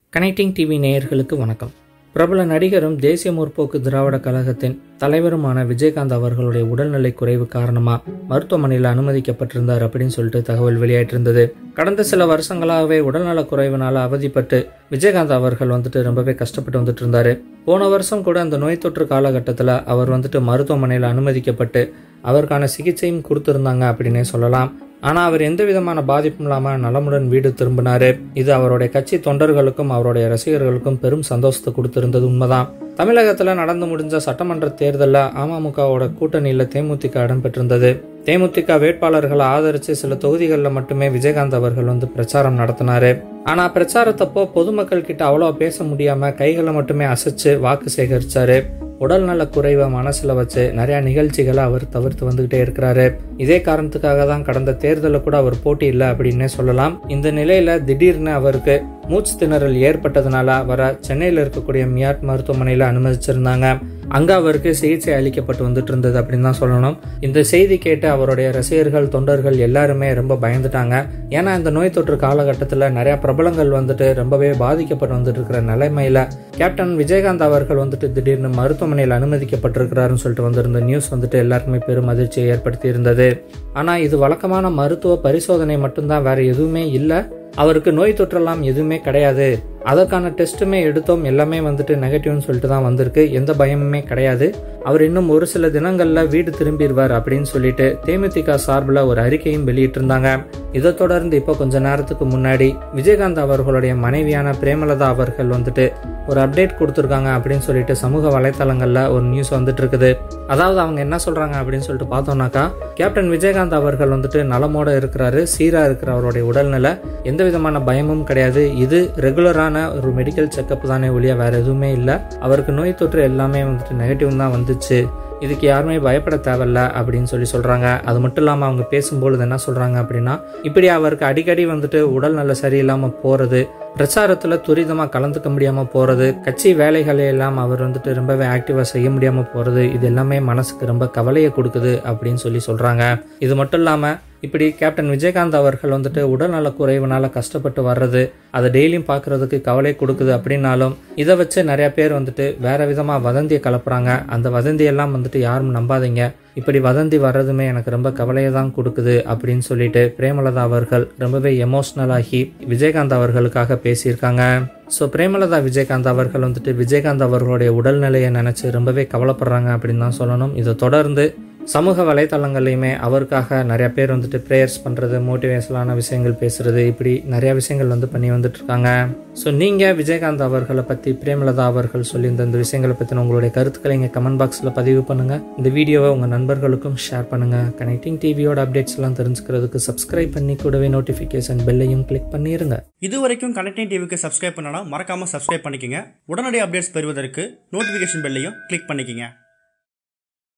connecting TV நேயர்களுக்கு வணக்கம் பிரபல நடிகரும் தேசிய முற்போக்கு திராவிட கழகத்தின் தலைவருமான விஜயகாந்த் அவர்களுடைய உடல்நிலை குறைவு காரணமா மருத்துவமனையில் அனுமதிக்கப்பட்டிருந்தார் அப்படின்னு சொல்லிட்டு தகவல் வெளியாயிட்டிருந்தது கடந்த சில வருஷங்களாகவே உடல்நல குறைவினால அவதிப்பட்டு விஜயகாந்த் அவர்கள் வந்துட்டு ரொம்பவே கஷ்டப்பட்டு வந்துட்டு இருந்தாரு போன வருஷம் கூட அந்த நோய் தொற்று காலகட்டத்தில் அவர் வந்துட்டு மருத்துவமனையில் அனுமதிக்கப்பட்டு அவருக்கான சிகிச்சையும் கொடுத்துருந்தாங்க அப்படின்னே சொல்லலாம் ஆனால் அவர் எந்த விதமான பாதிப்பும் இல்லாமல் நலமுடன் வீடு திரும்பினாரு இது அவருடைய கட்சி தொண்டர்களுக்கும் அவருடைய ரசிகர்களுக்கும் பெரும் சந்தோஷத்தை கொடுத்திருந்தது உண்மைதான் தமிழகத்தில் நடந்து முடிஞ்ச சட்டமன்ற தேர்தலில் அமமுகவோட கூட்டணியில் தேமுதிக இடம்பெற்றிருந்தது தேமுதிக வேட்பாளர்களை ஆதரித்து சில தொகுதிகளில் மட்டுமே விஜயகாந்த் அவர்கள் வந்து பிரச்சாரம் நடத்தினாரு ஆனால் பிரச்சாரத்தப்போ பொதுமக்கள் கிட்ட அவ்வளோ பேச முடியாமல் கைகளை மட்டுமே அசைச்சு வாக்கு சேகரிச்சாரு உடல்நல குறைவை மனசுல வச்சு நிறைய நிகழ்ச்சிகளை அவர் தவிர்த்து வந்துகிட்டே இருக்கிறாரு இதே காரணத்துக்காக தான் கடந்த தேர்தலில் கூட அவர் போட்டி இல்லை அப்படின்னே சொல்லலாம் இந்த நிலையில திடீர்னு அவருக்கு மூச்சு திணறல் ஏற்பட்டதுனால அவரை சென்னையில் இருக்கக்கூடிய மியாட் மருத்துவமனையில் அனுமதிச்சிருந்தாங்க அங்க அவருக்கு சிகிச்சை அளிக்கப்பட்டு வந்துட்டு இருந்தது அப்படின்னு தான் சொல்லணும் இந்த செய்தி கேட்டு அவருடைய ரசிகர்கள் தொண்டர்கள் எல்லாருமே ரொம்ப பயந்துட்டாங்க ஏன்னா இந்த நோய் தொற்று காலகட்டத்தில் நிறைய பிரபலங்கள் வந்துட்டு ரொம்பவே பாதிக்கப்பட்டு வந்துட்டு இருக்கிற நிலைமையில கேப்டன் விஜயகாந்த் அவர்கள் வந்துட்டு திடீர்னு மருத்துவமனையில் அனுமதிக்கப்பட்டிருக்கிறாருன்னு சொல்லிட்டு வந்திருந்த நியூஸ் வந்துட்டு எல்லாருக்குமே பெரும் அதிர்ச்சியை ஏற்படுத்தி இருந்தது ஆனா இது வழக்கமான மருத்துவ பரிசோதனை மட்டும்தான் வேற எதுவுமே இல்லை அவருக்கு நோய் தொற்றெல்லாம் எதுவுமே கிடையாது அதற்கான டெஸ்ட்டுமே எடுத்தோம் எல்லாமே வந்துட்டு நெகட்டிவ்னு சொல்லிட்டு தான் வந்திருக்கு எந்த பயமுமே கிடையாது அவர் இன்னும் ஒரு சில தினங்கள்ல வீடு திரும்பிடுவார் அப்படின்னு சொல்லிட்டு தேமுதிக சார்பில் ஒரு அறிக்கையும் வெளியிட்டிருந்தாங்க இதை தொடர்ந்து இப்போ கொஞ்ச நேரத்துக்கு முன்னாடி விஜயகாந்த் அவர்களுடைய மனைவியான பிரேமலதா அவர்கள் வந்துட்டு ஒரு அப்டேட் கொடுத்துருக்காங்க அப்படின்னு சொல்லிட்டு சமூக வலைத்தளங்கள்ல ஒரு நியூஸ் வந்துட்டு இருக்குது அதாவது அவங்க என்ன சொல்றாங்க அப்படின்னு சொல்லிட்டு பார்த்தோம்னாக்கா கேப்டன் விஜயகாந்த் அவர்கள் வந்துட்டு நலமோட இருக்கிறாரு சீரா இருக்கிற அவருடைய உடல்நிலை எந்த விதமான பயமும் கிடையாது இது ரெகுலரான ஒரு மெடிக்கல் செக்கப் தானே ஒழிய வேற எதுவுமே இல்லை அவருக்கு நோய் தொற்று எல்லாமே வந்துட்டு நெகட்டிவ் தான் வந்துச்சு இதுக்கு யாருமே பயப்பட தேவையில்ல அப்படின்னு சொல்லி சொல்றாங்க அது மட்டும் இல்லாமல் அவங்க பேசும்பொழுது என்ன சொல்றாங்க அப்படின்னா இப்படி அவருக்கு அடிக்கடி வந்துட்டு உடல் நல்ல சரியில்லாமல் போறது பிரச்சாரத்தில் துரிதமாக கலந்துக்க முடியாமல் போகிறது கட்சி வேலைகளை எல்லாம் அவர் வந்துட்டு ரொம்பவே ஆக்டிவாக செய்ய முடியாமல் போகிறது இது எல்லாமே மனசுக்கு ரொம்ப கவலையை கொடுக்குது அப்படின்னு சொல்லி சொல்கிறாங்க இது மட்டும் இல்லாமல் இப்படி கேப்டன் விஜயகாந்த் அவர்கள் வந்துட்டு உடல்நல குறைவுனால கஷ்டப்பட்டு வர்றது அதை டெய்லியும் பார்க்கறதுக்கு கவலை கொடுக்குது அப்படின்னாலும் இதை வச்சு நிறைய பேர் வந்துட்டு வேற விதமாக வதந்தியை கலப்புறாங்க அந்த வதந்தியெல்லாம் வந்துட்டு யாரும் நம்பாதீங்க இப்படி வதந்தி வர்றதுமே எனக்கு ரொம்ப கவலையை தான் கொடுக்குது அப்படின்னு சொல்லிட்டு பிரேமலதா அவர்கள் ரொம்பவே எமோஷ்னல் ஆகி விஜயகாந்த் அவர்களுக்காக பேசியிருக்காங்க ஸோ பிரேமலதா விஜயகாந்த் அவர்கள் வந்துட்டு விஜயகாந்த் அவர்களுடைய உடல்நிலையை நினச்சி ரொம்பவே கவலைப்படுறாங்க அப்படின்னு தான் சொல்லணும் இதை தொடர்ந்து சமூக வலைத்தளங்கள்லையுமே அவருக்காக நிறைய பேர் வந்துட்டு ப்ரேயர்ஸ் பண்ணுறது மோட்டிவேஷனலான விஷயங்கள் பேசுறது இப்படி நிறைய விஷயங்கள் வந்து பண்ணி வந்துட்டு இருக்காங்க ஸோ நீங்கள் விஜயகாந்த் அவர்களை பற்றி பிரேமலதா அவர்கள் சொல்லியிருந்த இந்த விஷயங்களை பற்றின உங்களுடைய கருத்துக்களை இங்கே கமெண்ட் பாக்ஸில் பதிவு பண்ணுங்கள் இந்த வீடியோவை உங்கள் நண்பர்களுக்கும் ஷேர் பண்ணுங்கள் கனெக்டிங் டிவியோட அப்டேட்ஸ் எல்லாம் தெரிஞ்சுக்கிறதுக்கு சப்ஸ்கிரைப் பண்ணி கூடவே நோட்டிஃபிகேஷன் பெல்லையும் கிளிக் பண்ணிடுங்க இது வரைக்கும் கனெக்டிங் டிவிக்கு சப்ஸ்கிரைப் பண்ணனா மறக்காம சப்ஸ்கிரைப் பண்ணிக்கங்க உடனடி அப்டேட்ஸ் பெறுவதற்கு நோட்டிஃபிகேஷன் பெல்லையும் கிளிக் பண்ணிக்கங்க